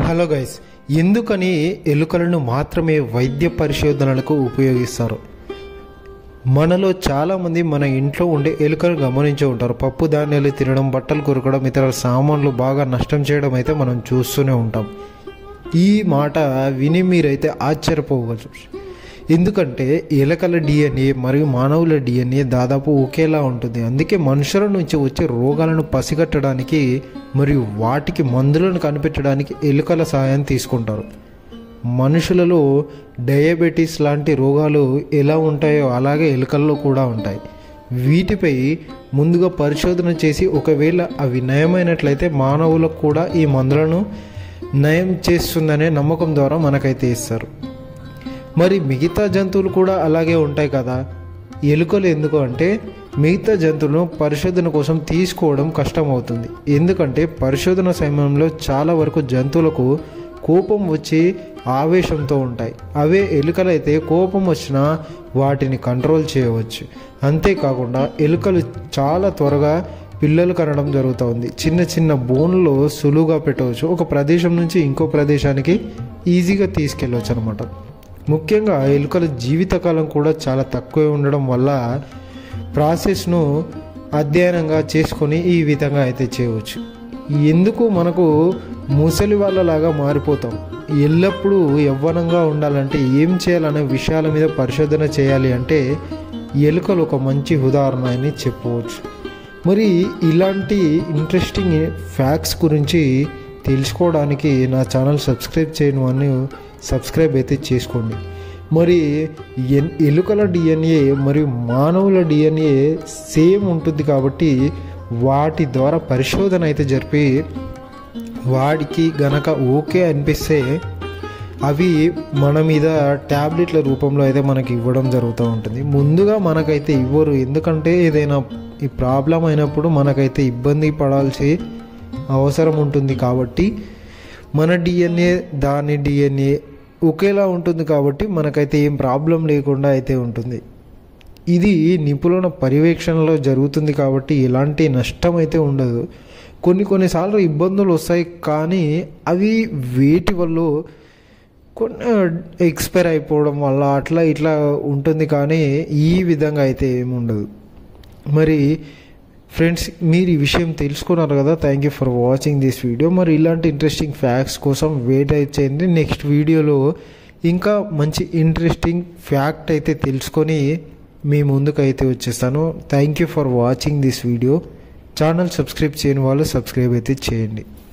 hello guys ఎందుకని ఎలుకలను మాత్రమే వైద్య పరిశోధనలకు ఉపయోగిస్తారు మనలో చాలామంది మన ఇంట్లో ఉండే ఎలుకలు గమనించి ఉంటారు పప్పు ధాన్యాలు తినడం బట్టలు కొరకడం ఇతర సామాన్లు బాగా నష్టం చేయడం అయితే మనం చూస్తూనే ఉంటాం ఈ మాట విని మీరైతే ఆశ్చర్యపోవచ్చు ఎందుకంటే ఎలకల డిఎన్ఏ మరియు మానవుల డిఎన్ఏ దాదాపు ఒకేలా ఉంటుంది అందుకే మనుషుల నుంచి వచ్చే రోగాలను పసిగట్టడానికి మరియు వాటికి మందులను కనిపెట్టడానికి ఎలుకల సహాయం తీసుకుంటారు మనుషులలో డయాబెటీస్ లాంటి రోగాలు ఎలా ఉంటాయో అలాగే ఎలుకల్లో కూడా ఉంటాయి వీటిపై ముందుగా పరిశోధన చేసి ఒకవేళ అవి నయమైనట్లయితే మానవులకు కూడా ఈ మందులను నయం చేస్తుందనే నమ్మకం ద్వారా మనకైతే ఇస్తారు మరి మిగతా జంతువులు కూడా అలాగే ఉంటాయి కదా ఎలుకలు ఎందుకు అంటే మిగతా జంతువులను పరిశోధన కోసం తీసుకోవడం కష్టమవుతుంది ఎందుకంటే పరిశోధన సమయంలో చాలా వరకు జంతువులకు కోపం వచ్చి ఆవేశంతో ఉంటాయి అవే ఎలుకలైతే కోపం వచ్చినా వాటిని కంట్రోల్ చేయవచ్చు అంతేకాకుండా ఎలుకలు చాలా త్వరగా పిల్లలు కనడం జరుగుతుంది చిన్న చిన్న బోన్లో సులువుగా పెట్టవచ్చు ఒక ప్రదేశం నుంచి ఇంకో ప్రదేశానికి ఈజీగా తీసుకెళ్ళవచ్చు అనమాట ముఖ్యంగా ఎలుకల జీవితకాలం కూడా చాలా తక్కువే ఉండడం వల్ల ప్రాసెస్ను అధ్యయనంగా చేసుకొని ఈ విధంగా అయితే చేయవచ్చు ఎందుకు మనకు ముసలి వాళ్ళలాగా మారిపోతాం ఎల్లప్పుడూ యవ్వనంగా ఉండాలంటే ఏం చేయాలనే విషయాల మీద పరిశోధన చేయాలి అంటే ఎలుకలు ఒక మంచి ఉదాహరణ అని చెప్పవచ్చు మరి ఇలాంటి ఇంట్రెస్టింగ్ ఫ్యాక్ట్స్ గురించి తెలుసుకోవడానికి నా ఛానల్ సబ్స్క్రైబ్ చేయను అని సబ్స్క్రైబ్ అయితే చేసుకోండి మరి ఎన్ ఎలుకల డిఎన్ఏ మరియు మానవుల డిఎన్ఏ సేమ్ ఉంటుంది కాబట్టి వాటి ద్వారా పరిశోధన అయితే జరిపి వాడికి గనక ఓకే అనిపిస్తే అవి మన మీద ట్యాబ్లెట్ల రూపంలో అయితే మనకి ఇవ్వడం జరుగుతూ ఉంటుంది ముందుగా మనకైతే ఇవ్వరు ఎందుకంటే ఏదైనా ఈ ప్రాబ్లం అయినప్పుడు మనకైతే ఇబ్బంది పడాల్సి అవసరం ఉంటుంది కాబట్టి మన డిఎన్ఏ దాని డిఎన్ఏ ఒకేలా ఉంటుంది కాబట్టి మనకైతే ఏం ప్రాబ్లం లేకుండా అయితే ఉంటుంది ఇది నిపుణుల పర్యవేక్షణలో జరుగుతుంది కాబట్టి ఎలాంటి నష్టం అయితే ఉండదు కొన్ని కొన్నిసార్లు ఇబ్బందులు వస్తాయి కానీ అవి వేటి వల్ల కొన్ని ఎక్స్పైర్ అయిపోవడం వల్ల అట్లా ఇట్లా ఉంటుంది కానీ ఈ విధంగా అయితే ఏమి ఉండదు మరి ఫ్రెండ్స్ మీరు ఈ విషయం తెలుసుకున్నారు కదా thank you for watching this video మరి ఇలాంటి ఇంట్రెస్టింగ్ ఫ్యాక్ట్స్ కోసం వెయిట్ అయితే చేయండి నెక్స్ట్ వీడియోలో ఇంకా మంచి ఇంట్రెస్టింగ్ ఫ్యాక్ట్ అయితే తెలుసుకొని మీ ముందుకు అయితే వచ్చేస్తాను thank you for watching this video channel subscribe చేయని వాళ్ళు సబ్స్క్రైబ్ అయితే చేయండి